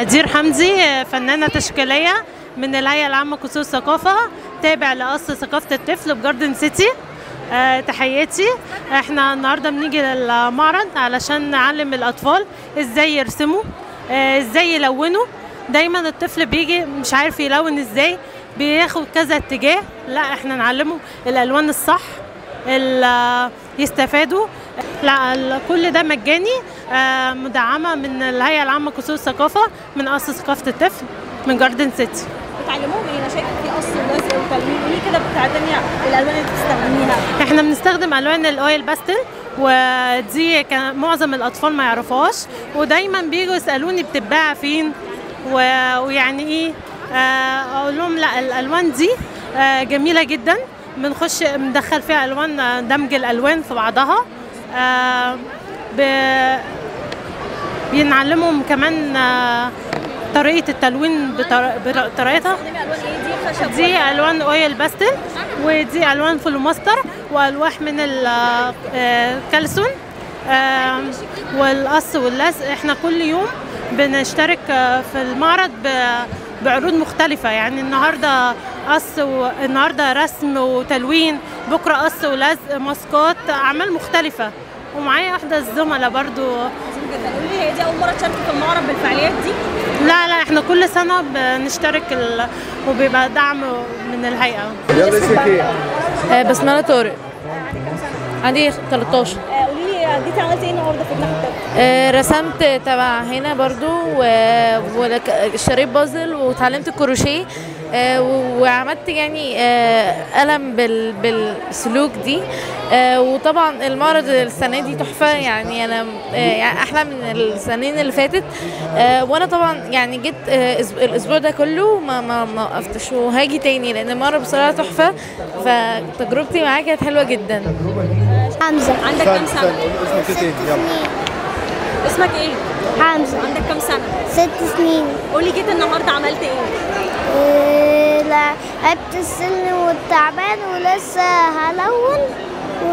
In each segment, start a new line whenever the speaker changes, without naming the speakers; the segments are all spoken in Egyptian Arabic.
هدير حمدي فنانة تشكيلية من الهيئة العامة قصور الثقافة تابع لقصر ثقافة الطفل بجاردن سيتي آه، تحياتي احنا النهارده بنيجي للمعرض علشان نعلم الاطفال ازاي يرسموا آه، ازاي يلونوا دايما الطفل بيجي مش عارف يلون ازاي بياخد كذا اتجاه لا احنا نعلمه الالوان الصح ال- يستفادوا لا ال- كل ده مجاني آه، مدعمه من الهيئه العامه قصور الثقافه من قصر ثقافه الطفل من جاردن سيتي
بتعلموهم ايه انا شايفه في قص ولزق وتلوين قولي كده بتعلمي الالوان اللي بتستخدميها
احنا بنستخدم الوان الاويل باستل ودي كان معظم الاطفال ما يعرفوهاش ودايما بيجوا يسالوني بتتباع فين و- ويعني ايه آه، اقول لهم لا الالوان دي آه، جميله جدا بنخش بندخل فيها الوان آه، دمج الالوان في بعضها آه، ب- بنعلمهم كمان آه، طريقه التلوين بطر- بطريقتها
بتستخدمي الوان ايه دي خشب
دي الوان اويل باستل ودي الوان فلوماستر والواح من الكالسون والقص واللزق احنا كل يوم بنشترك آه، في المعرض ب- بعروض مختلفة يعني النهاردة قص والنهاردة رسم وتلوين بكرة قص ولزق ماسكات أعمال مختلفة ومعايا واحدة الزملاء برضو
عظيم جدا قولي لي هي دي اول مره تشاركي في المعرض بالفعاليات دي
لا لا احنا كل سنة بنشترك ال... وبيبقى دعم من الهيئة
يلا اسمك ايه؟
آه، بسملة طارق عندي 13
آه، قولي لي جيتي عملتي ايه النهارده في جناح الطفل
آه، رسمت تبع هنا برضو واشتريت بازل وتعلمت الكروشيه آه، و- وعملت يعني آه، قلم بال- بالسلوك دي آه، وطبعا المعرض السنه دي تحفه يعني انا آه، يعني احلى من السنين اللي فاتت آه، وانا طبعا يعني جيت آه، أسب- الاسبوع ده كله ما ما ما وقفتش وهاجي تاني لان المعرض بصراحه تحفه فتجربتي معاه كانت حلوه جدا
حمزة
عندك كام
استنى
سنه
استنى اسمك ايه تاني يلا
اسمك ايه
حمزة
عندك كام سنه
ست سنين
قولي جيت النهارده عملت ايه
إيه، لعبت السلم والتعبان ولسه هلون و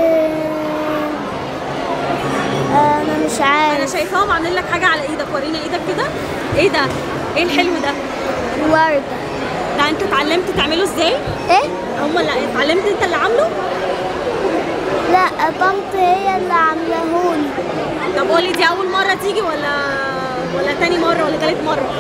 انا مش
انا
عارف
شايفاهم عاملين لك حاجه على ايدك ورينا ايدك كده ايه ده ايه الحلو ده
وردة
ده انت اتعلمت تعمله ازاي
ايه
هم اللي اتعلمت انت اللي عامله
لا طنط هي اللي عاملاهولي
طب قولي دي اول مره تيجي ولا ولا تاني مره ولا تالت مره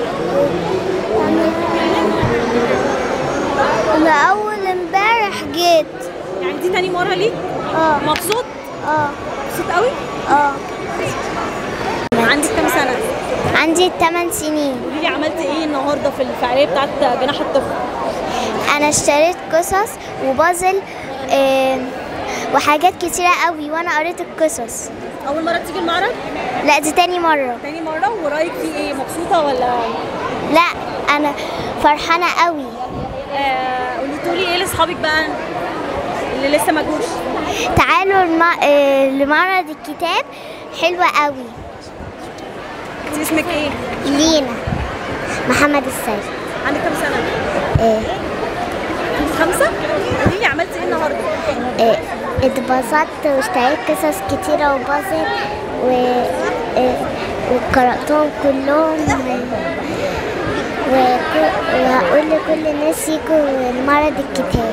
انا اول امبارح جيت
يعني دي تاني مره ليك
اه
مبسوط
اه
مبسوط قوي
اه
عندك كام سنه
عندي 8 سنين
قولي لي عملت ايه النهارده في الفعاليه بتاعت جناح الطفل
انا اشتريت قصص وبازل إيه وحاجات كتيرة قوي وانا قريت القصص
اول مره تيجي المعرض
لا دي تاني مرة
تاني مره ورايك فيه ايه مبسوطه ولا
لا انا فرحانة قوي
آه قولي تقولي ايه لاصحابك بقى اللي لسه ما جوش
تعالوا الم... إيه لمعرض الكتاب حلوة قوي
انت اسمك ايه
لينا محمد السيد
عندك كام سنه
إيه
خمسه قولي لي عملتي ايه النهارده
إيه اتبسطت واشتريت قصص كتيرة وبازل و... إيه وقرأتهم كلهم و... وك- وهقول لكل الناس يجوا لمعرض الكتاب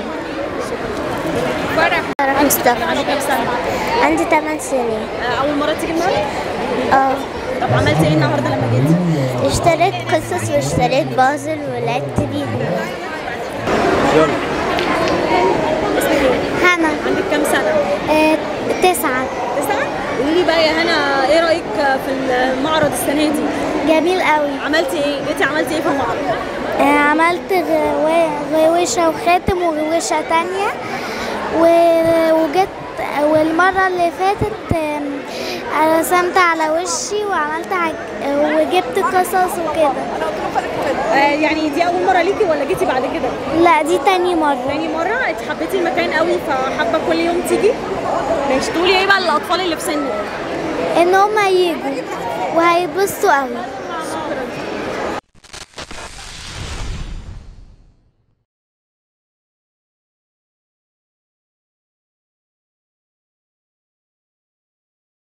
مصطفى
عندك كام سنه
عندي 8 سنين
آه اول مره تيجي المعرض
اه
طب عملتي ايه النهارده لما جيتي
اشتريت قصص واشتريت بازل ولعبت بيهم
يلا
اسمك ايه
هنا
عندك كام سنه
اه تسعة
تسعه قولي لي بقى يا هنا ايه رايك في المعرض السنه دي
جميل قوي
عملتي ايه جيتي عملتي ايه في المعرض
آه، عملت غوا- غويشة وخاتم وغويشة تانية و- وجيت والمرة اللي فاتت آم، رسمت على وشي وعملت عج... وجبت قصص وكده
آه يعني دي اول مره ليكي ولا جيتي بعد كده
لا دي تاني مرة
تاني مرة انت حبيتي المكان قوي فحابة كل يوم تيجي ماشي تقولي ايه بقى للأطفال اللي في سنك
ان هما يجوا وهيبصوا قوي